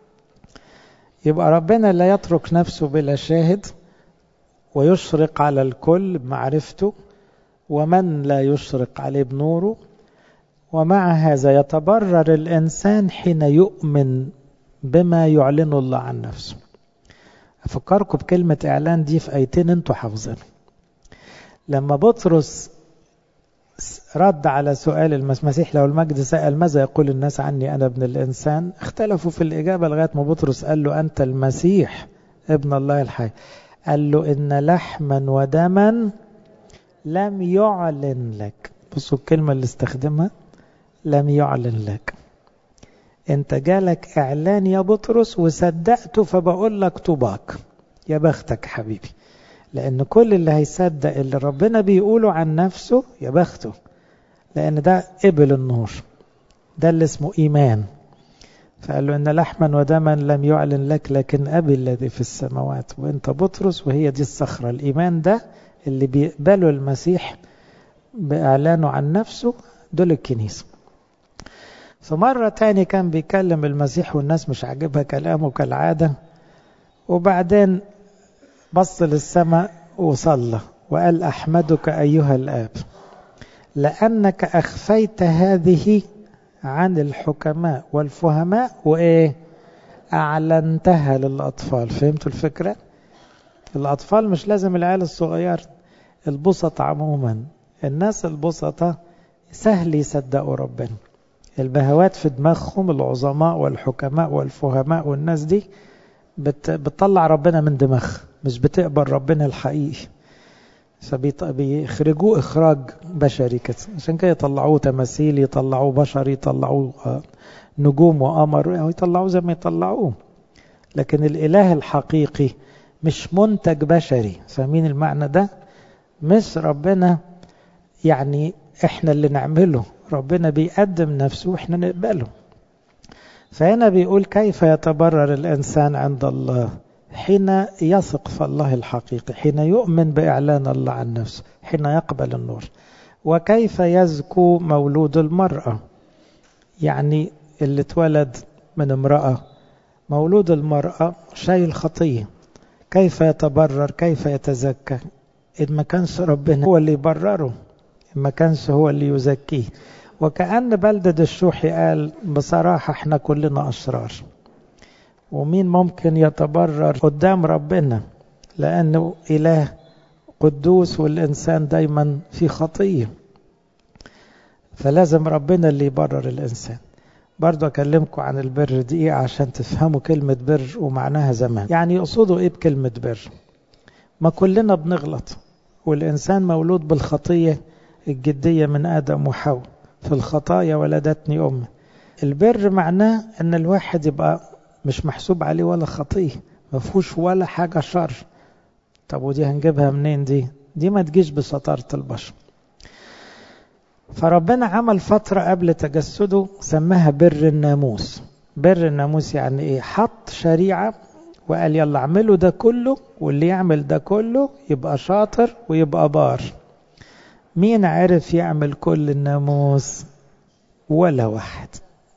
يبقى ربنا لا يترك نفسه بلا شاهد ويشرق على الكل بمعرفته ومن لا يشرق عليه بنوره ومع هذا يتبرر الإنسان حين يؤمن بما يعلن الله عن نفسه أفكركم بكلمة إعلان دي في آيتين أنتوا حافظينهم لما بطرس رد على سؤال المسيح لو المجد سأل ماذا يقول الناس عني أنا ابن الإنسان اختلفوا في الإجابة لغاية ما بطرس قال له أنت المسيح ابن الله الحي قال له إن لحما ودما لم يعلن لك بصوا الكلمة اللي استخدمها لم يعلن لك انت جالك اعلان يا بطرس وصدقته فبقول لك طوباك يا بختك حبيبي لان كل اللي هيصدق اللي ربنا بيقوله عن نفسه يا بخته لان ده قبل النور ده اللي اسمه ايمان فقال له ان لحما ودما لم يعلن لك لكن ابي الذي في السماوات وانت بطرس وهي دي الصخره الايمان ده اللي بيقبله المسيح باعلانه عن نفسه دول الكنيسه فمرة تاني كان بيكلم المسيح والناس مش عاجبها كلامه كالعادة وبعدين بص للسماء وصلى وقال أحمدك أيها الآب لأنك أخفيت هذه عن الحكماء والفهماء وإيه أعلنتها للأطفال فهمتوا الفكرة الأطفال مش لازم العيال الصغير البسط عموما الناس البسطة سهل يصدقوا ربنا البهوات في دماغهم العظماء والحكماء والفهماء والناس دي بت بتطلع ربنا من دماغ مش بتقبل ربنا الحقيقي فبيخرجوه إخراج بشري كده عشان كده يطلعوه تماثيل يطلعوه بشر يطلعوه نجوم وقمر أو يطلعوه زي ما يطلعوه لكن الإله الحقيقي مش منتج بشري فاهمين المعنى ده مش ربنا يعني احنا اللي نعمله ربنا بيقدم نفسه واحنا نقبله فهنا بيقول كيف يتبرر الإنسان عند الله حين يثق في الله الحقيقي حين يؤمن بإعلان الله عن نفسه حين يقبل النور وكيف يزكو مولود المرأة يعني اللي اتولد من امرأة مولود المرأة شايل خطية كيف يتبرر كيف يتزكى إن ما كانش ربنا هو اللي يبرره إن ما كانش هو اللي يزكيه وكأن بلدة الشوحي قال بصراحة احنا كلنا أشرار ومين ممكن يتبرر قدام ربنا لأنه إله قدوس والإنسان دايما في خطية فلازم ربنا اللي يبرر الإنسان برضو أكلمكم عن البر دقيقة عشان تفهموا كلمة بر ومعناها زمان يعني يقصدوا إيه بكلمة بر ما كلنا بنغلط والإنسان مولود بالخطية الجدية من آدم وحواء في الخطايا ولدتني أمي البر معناه أن الواحد يبقى مش محسوب عليه ولا خطية ما فيهوش ولا حاجة شر طب ودي هنجيبها منين دي دي ما تجيش بسطارة البشر فربنا عمل فترة قبل تجسده سماها بر الناموس بر الناموس يعني ايه حط شريعة وقال يلا اعملوا ده كله واللي يعمل ده كله يبقى شاطر ويبقى بار مين عرف يعمل كل الناموس ولا واحد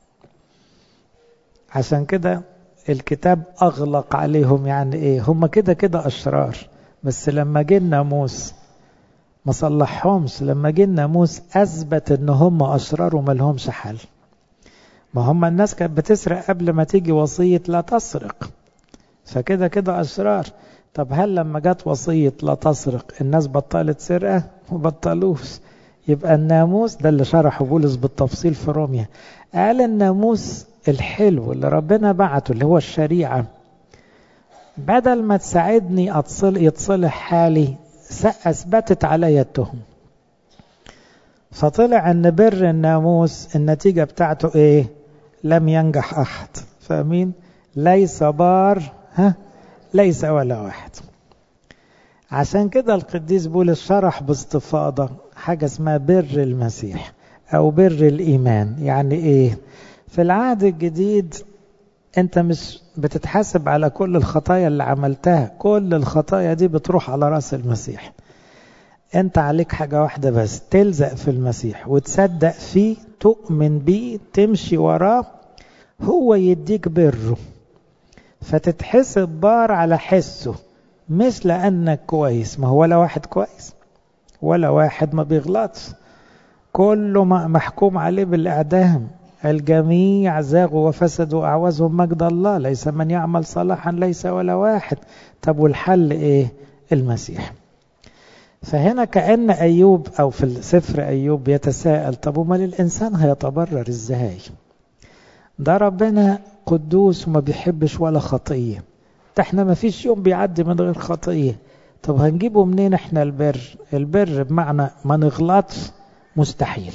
عشان كده الكتاب أغلق عليهم يعني إيه هم كده كده أشرار بس لما جه الناموس ما صلحهمش لما جه الناموس أثبت إن هم أشرار وما لهمش حل ما هم الناس كانت بتسرق قبل ما تيجي وصية لا تسرق فكده كده أشرار طب هل لما جت وصية لا تسرق الناس بطلت سرقة وبطلوش يبقى الناموس ده اللي شرحه بولس بالتفصيل في روميا قال الناموس الحلو اللي ربنا بعته اللي هو الشريعة بدل ما تساعدني أتصل يتصلح حالي أثبتت علي التهم فطلع أن بر الناموس النتيجة بتاعته إيه لم ينجح أحد فاهمين ليس بار ها ليس ولا واحد عشان كده القديس بولس شرح باستفاضة حاجة اسمها بر المسيح أو بر الإيمان يعني إيه في العهد الجديد أنت مش بتتحاسب على كل الخطايا اللي عملتها كل الخطايا دي بتروح على رأس المسيح أنت عليك حاجة واحدة بس تلزق في المسيح وتصدق فيه تؤمن بيه تمشي وراه هو يديك بره فتتحسب بار على حسه مش لأنك كويس ما هو ولا واحد كويس ولا واحد ما بيغلطش كله محكوم عليه بالإعدام الجميع زاغوا وفسدوا أعوزهم مجد الله ليس من يعمل صلاحا ليس ولا واحد طب والحل إيه المسيح فهنا كأن أيوب أو في السفر أيوب يتساءل طب وما الإنسان هيتبرر إزاي ده ربنا قدوس وما بيحبش ولا خطية ده احنا ما فيش يوم بيعدي من غير خطية طب هنجيبه منين احنا البر البر بمعنى ما نغلطش مستحيل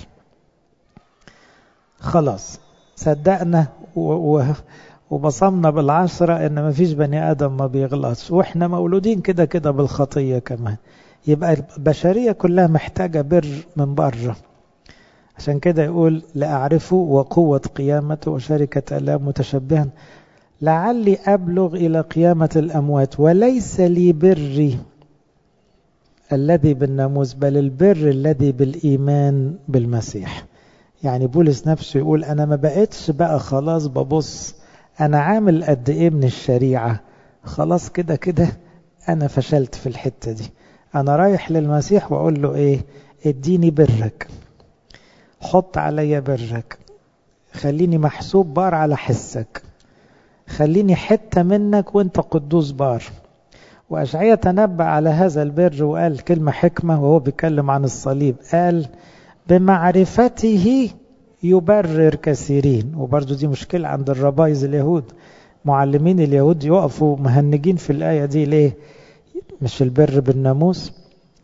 خلاص صدقنا و... و... وبصمنا بالعشرة ان ما فيش بني ادم ما بيغلطش واحنا مولودين كده كده بالخطية كمان يبقى البشرية كلها محتاجة بر من بره عشان كده يقول لأعرفه وقوة قيامته وشركة ألام متشبها لعلي أبلغ إلى قيامة الأموات وليس لي بري الذي بالناموس بل البر الذي بالإيمان بالمسيح يعني بولس نفسه يقول أنا ما بقتش بقى خلاص ببص أنا عامل قد إيه من الشريعة خلاص كده كده أنا فشلت في الحتة دي أنا رايح للمسيح وأقول له إيه اديني برك حط عليا برك خليني محسوب بار على حسك خليني حتة منك وانت قدوس بار وأشعية تنبأ على هذا البر وقال كلمة حكمة وهو بيتكلم عن الصليب قال بمعرفته يبرر كثيرين وبرضو دي مشكلة عند الربايز اليهود معلمين اليهود يقفوا مهنجين في الآية دي ليه مش البر بالناموس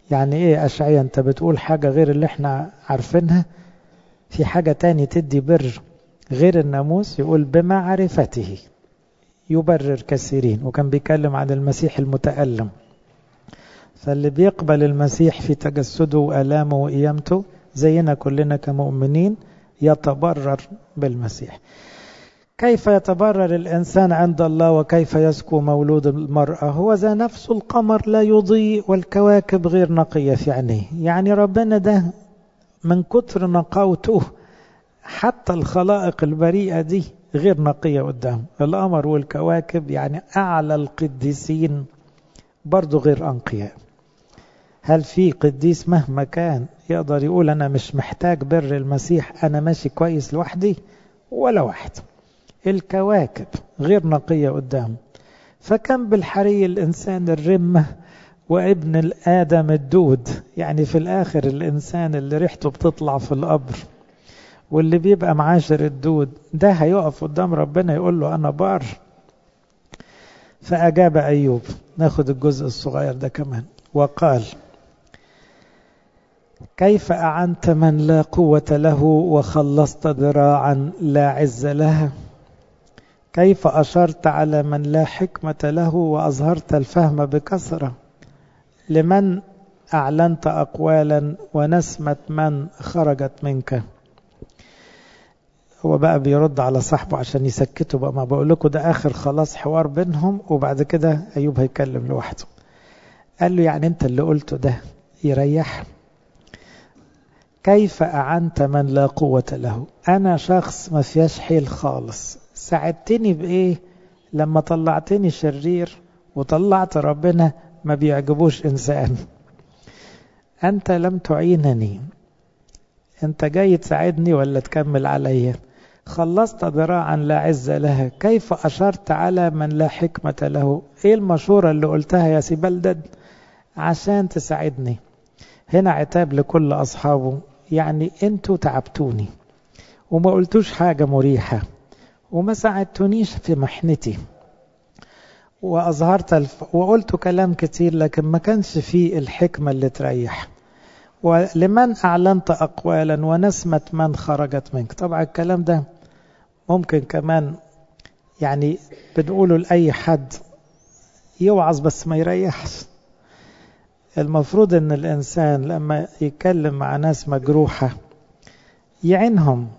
يعني ايه اشعيا انت بتقول حاجة غير اللي احنا عارفينها في حاجة تاني تدي بر غير الناموس يقول بمعرفته يبرر كثيرين وكان بيتكلم عن المسيح المتألم فاللي بيقبل المسيح في تجسده وآلامه وقيامته زينا كلنا كمؤمنين يتبرر بالمسيح كيف يتبرر الإنسان عند الله وكيف يسكو مولود المرأة هو ذا نفس القمر لا يضيء والكواكب غير نقية في عينيه يعني ربنا ده من كتر نقاوته حتى الخلائق البريئة دي غير نقية قدامه القمر والكواكب يعني أعلى القديسين برضو غير أنقياء هل في قديس مهما كان يقدر يقول أنا مش محتاج بر المسيح أنا ماشي كويس لوحدي ولا واحد الكواكب غير نقية قدامه فكم بالحري الإنسان الرمة وابن الآدم الدود يعني في الآخر الإنسان اللي ريحته بتطلع في القبر واللي بيبقى معاشر الدود ده هيقف قدام ربنا يقول له أنا بار فأجاب أيوب ناخد الجزء الصغير ده كمان وقال كيف أعنت من لا قوة له وخلصت ذراعا لا عز لها كيف أشرت على من لا حكمة له وأظهرت الفهم بكثرة لمن أعلنت أقوالا ونسمة من خرجت منك هو بقى بيرد على صاحبه عشان يسكته بقى ما بقول لكم ده آخر خلاص حوار بينهم وبعد كده أيوب هيتكلم لوحده قال له يعني أنت اللي قلته ده يريح كيف أعنت من لا قوة له أنا شخص ما فيهاش حيل خالص ساعدتني بإيه لما طلعتني شرير وطلعت ربنا ما بيعجبوش إنسان أنت لم تعينني أنت جاي تساعدني ولا تكمل عليا خلصت ذراعا لا عز لها كيف أشرت على من لا حكمة له إيه المشورة اللي قلتها يا سيبلدد عشان تساعدني هنا عتاب لكل أصحابه يعني أنتوا تعبتوني وما قلتوش حاجة مريحة وما ساعدتونيش في محنتي وأظهرت الف... وقلت كلام كتير لكن ما كانش فيه الحكمة اللي تريح ولمن أعلنت أقوالا ونسمة من خرجت منك طبعا الكلام ده ممكن كمان يعني بنقوله لأي حد يوعظ بس ما يريحش المفروض ان الانسان لما يتكلم مع ناس مجروحة يعينهم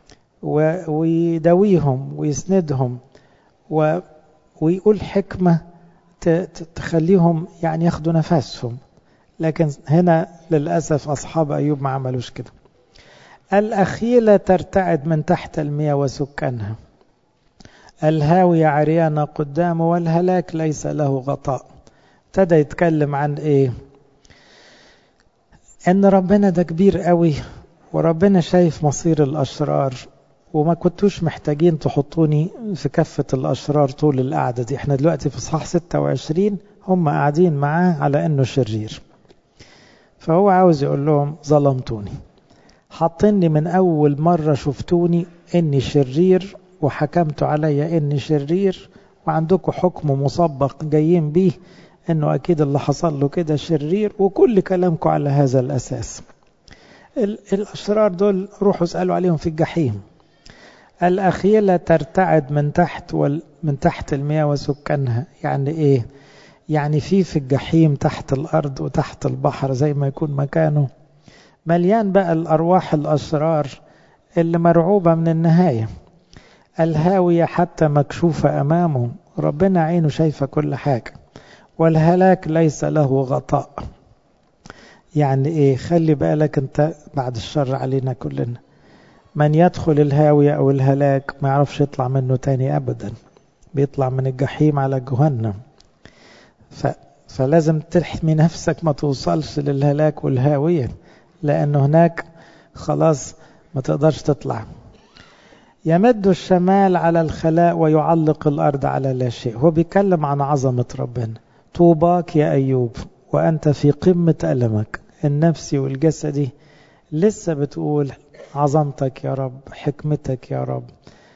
ويداويهم ويسندهم ويقول حكمة تخليهم يعني ياخدوا نفسهم لكن هنا للأسف أصحاب أيوب ما عملوش كده الأخيلة ترتعد من تحت المياه وسكانها الهاوية عريانة قدامه والهلاك ليس له غطاء ابتدى يتكلم عن ايه ان ربنا ده كبير قوي وربنا شايف مصير الاشرار وما كنتوش محتاجين تحطوني في كفة الاشرار طول القعدة دي احنا دلوقتي في صح 26 هم قاعدين معاه على انه شرير فهو عاوز يقول لهم ظلمتوني حاطيني من اول مرة شفتوني اني شرير وحكمتوا عليا اني شرير وعندكم حكم مسبق جايين بيه انه اكيد اللي حصل له كده شرير وكل كلامكم على هذا الاساس الاشرار دول روحوا اسالوا عليهم في الجحيم الاخيلة ترتعد من تحت وال من تحت المياه وسكانها يعني ايه يعني في في الجحيم تحت الارض وتحت البحر زي ما يكون مكانه مليان بقى الارواح الاشرار اللي مرعوبة من النهاية الهاوية حتى مكشوفة امامه ربنا عينه شايفة كل حاجة والهلاك ليس له غطاء يعني ايه خلي بالك انت بعد الشر علينا كلنا من يدخل الهاوية او الهلاك ما يعرفش يطلع منه تاني ابدا بيطلع من الجحيم على جهنم ف... فلازم تحمي نفسك ما توصلش للهلاك والهاوية لأن هناك خلاص ما تقدرش تطلع يمد الشمال على الخلاء ويعلق الأرض على لا شيء هو بيتكلم عن عظمة ربنا طوباك يا أيوب وأنت في قمة ألمك النفسي والجسدي لسه بتقول عظمتك يا رب حكمتك يا رب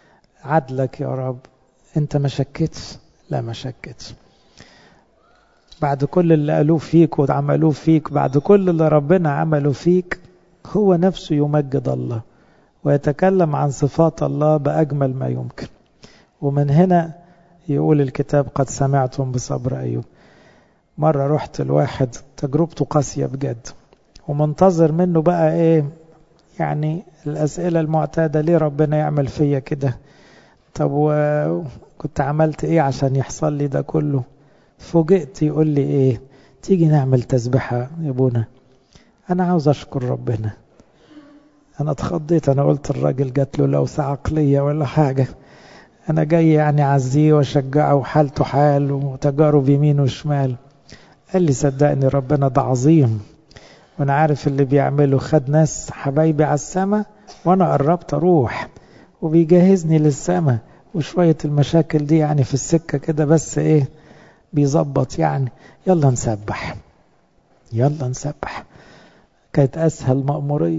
عدلك يا رب انت ما شكتش لا ما شكتش بعد كل اللي قالوه فيك وعملوه فيك بعد كل اللي ربنا عمله فيك هو نفسه يمجد الله ويتكلم عن صفات الله بأجمل ما يمكن ومن هنا يقول الكتاب قد سمعتم بصبر أيوب مرة رحت الواحد تجربته قاسية بجد ومنتظر منه بقى ايه يعني الأسئلة المعتادة ليه ربنا يعمل فيا كده طب وكنت عملت ايه عشان يحصل لي ده كله فوجئت يقول لي ايه تيجي نعمل تسبحة يا ابونا انا عاوز اشكر ربنا انا اتخضيت انا قلت الراجل جات له لوسة عقلية ولا حاجة انا جاي يعني اعزيه واشجعه وحالته حال وتجارب يمين وشمال قال لي صدقني ربنا ده عظيم وانا عارف اللي بيعمله خد ناس حبايبي على السما وانا قربت اروح وبيجهزني للسما وشوية المشاكل دي يعني في السكة كده بس ايه بيظبط يعني يلا نسبح يلا نسبح كانت اسهل مأمورية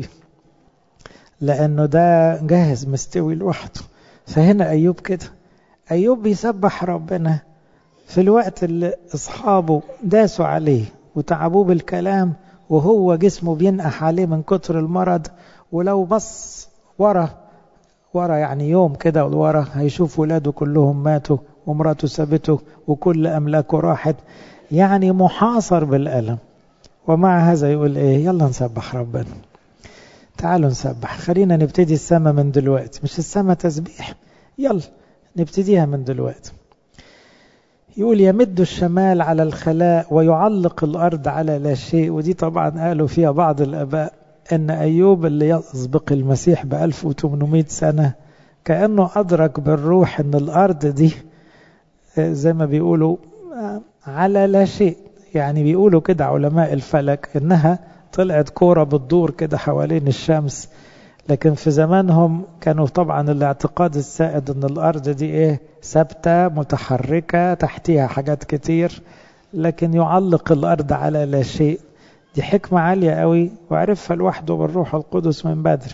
لانه ده جاهز مستوي لوحده فهنا ايوب كده ايوب بيسبح ربنا في الوقت اللي اصحابه داسوا عليه وتعبوه بالكلام وهو جسمه بينقح عليه من كتر المرض ولو بص ورا ورا يعني يوم كده ورا هيشوف ولاده كلهم ماتوا ومراته سابته وكل أملاكه راحت يعني محاصر بالألم ومع هذا يقول إيه يلا نسبح ربنا تعالوا نسبح خلينا نبتدي السماء من دلوقتي مش السماء تسبيح يلا نبتديها من دلوقتي يقول يمد الشمال على الخلاء ويعلق الأرض على لا شيء ودي طبعا قالوا فيها بعض الآباء أن أيوب اللي يسبق المسيح ب 1800 سنة كأنه أدرك بالروح أن الأرض دي زي ما بيقولوا على لا شيء يعني بيقولوا كده علماء الفلك إنها طلعت كورة بتدور كده حوالين الشمس لكن في زمانهم كانوا طبعا الاعتقاد السائد ان الارض دي ايه ثابته متحركه تحتيها حاجات كتير لكن يعلق الارض على لا شيء دي حكمه عاليه قوي وعرفها لوحده بالروح القدس من بدري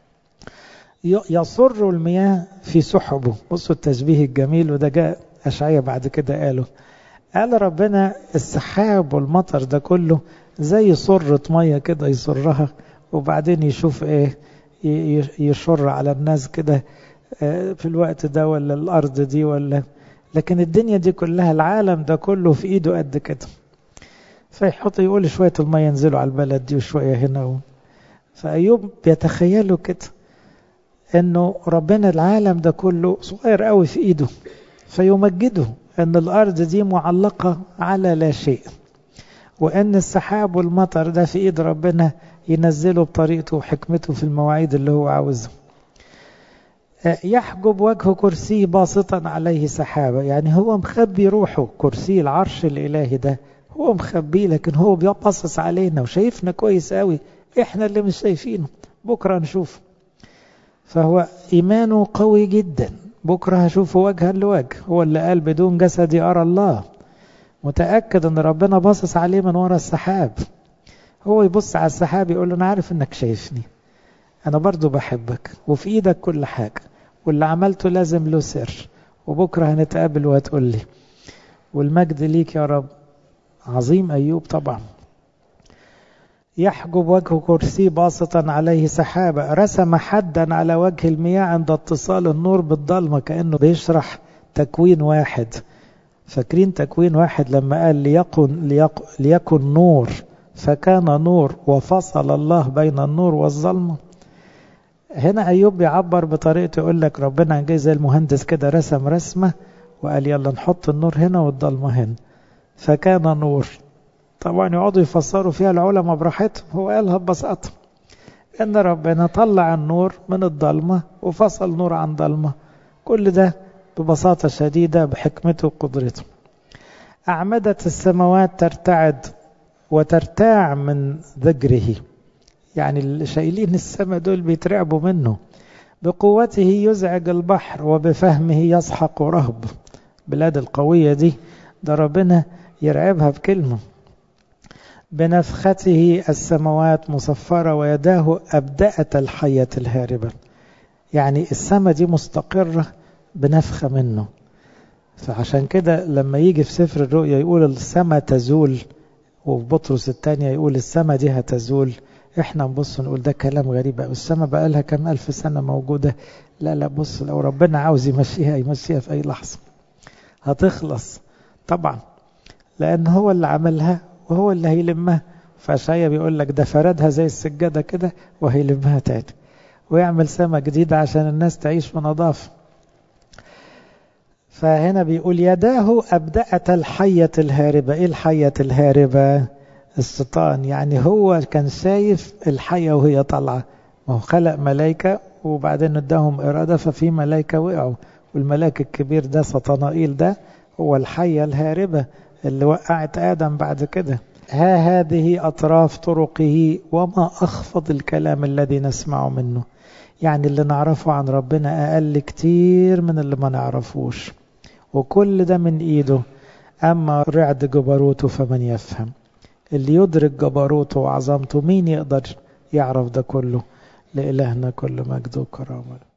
يصر المياه في سحبه بصوا التشبيه الجميل وده جاء اشعيا بعد كده قاله قال ربنا السحاب والمطر ده كله زي صرة مية كده يصرها وبعدين يشوف ايه يشر على الناس كده في الوقت ده ولا الأرض دي ولا لكن الدنيا دي كلها العالم ده كله في إيده قد كده فيحط يقول شوية المية ينزلوا على البلد دي وشوية هنا و... فأيوب بيتخيلوا كده إنه ربنا العالم ده كله صغير قوي في إيده فيمجده إن الأرض دي معلقة على لا شيء وإن السحاب والمطر ده في إيد ربنا ينزله بطريقته وحكمته في المواعيد اللي هو عاوزها يحجب وجه كرسيه باسطا عليه سحابة يعني هو مخبي روحه كرسي العرش الإلهي ده هو مخبيه لكن هو بيبصص علينا وشايفنا كويس قوي احنا اللي مش شايفينه بكرة نشوف فهو إيمانه قوي جدا بكرة هشوفه وجها لوجه هو اللي قال بدون جسدي أرى الله متأكد أن ربنا باصص عليه من وراء السحاب هو يبص على السحاب يقول له أنا عارف أنك شايفني أنا برضو بحبك وفي إيدك كل حاجة واللي عملته لازم له سر وبكرة هنتقابل وهتقول لي والمجد ليك يا رب عظيم أيوب طبعا يحجب وجه كرسي باسطا عليه سحابة رسم حدا على وجه المياه عند اتصال النور بالضلمة كأنه بيشرح تكوين واحد فاكرين تكوين واحد لما قال ليكن, ليكن, ليكن نور فكان نور وفصل الله بين النور والظلمة هنا أيوب بيعبر بطريقته يقول لك ربنا جاي زي المهندس كده رسم رسمة وقال يلا نحط النور هنا والضلمة هنا فكان نور طبعا يقعدوا يفسروا فيها العلماء براحتهم هو قالها ببساطة إن ربنا طلع النور من الضلمة وفصل نور عن ضلمة كل ده ببساطة شديدة بحكمته وقدرته أعمدة السماوات ترتعد وترتاع من ذجره يعني اللي شايلين السماء دول بيترعبوا منه بقوته يزعج البحر وبفهمه يسحق رهب بلاد القوية دي ده ربنا يرعبها بكلمة بنفخته السماوات مصفرة ويداه أبدأت الحية الهاربة يعني السماء دي مستقرة بنفخة منه فعشان كده لما يجي في سفر الرؤيا يقول السماء تزول وفي بطرس الثانية يقول السماء دي هتزول احنا نبص نقول ده كلام غريب السماء بقى لها كم ألف سنة موجودة لا لا بص لو ربنا عاوز يمشيها يمشيها في أي لحظة هتخلص طبعا لأن هو اللي عملها وهو اللي هيلمها فشاية بيقول لك ده فردها زي السجادة كده وهيلمها تاني ويعمل سما جديدة عشان الناس تعيش في نظافة فهنا بيقول يداه أبدأت الحية الهاربة إيه الحية الهاربة الشيطان يعني هو كان شايف الحية وهي طالعة ما هو خلق ملائكة وبعدين اداهم إرادة ففي ملائكة وقعوا والملاك الكبير ده سطنائيل ده هو الحية الهاربة اللي وقعت آدم بعد كده ها هذه أطراف طرقه وما أخفض الكلام الذي نسمع منه يعني اللي نعرفه عن ربنا أقل كتير من اللي ما نعرفوش وكل ده من إيده أما رعد جبروته فمن يفهم اللي يدرك جبروته وعظمته مين يقدر يعرف ده كله لإلهنا كل مجد وكرامه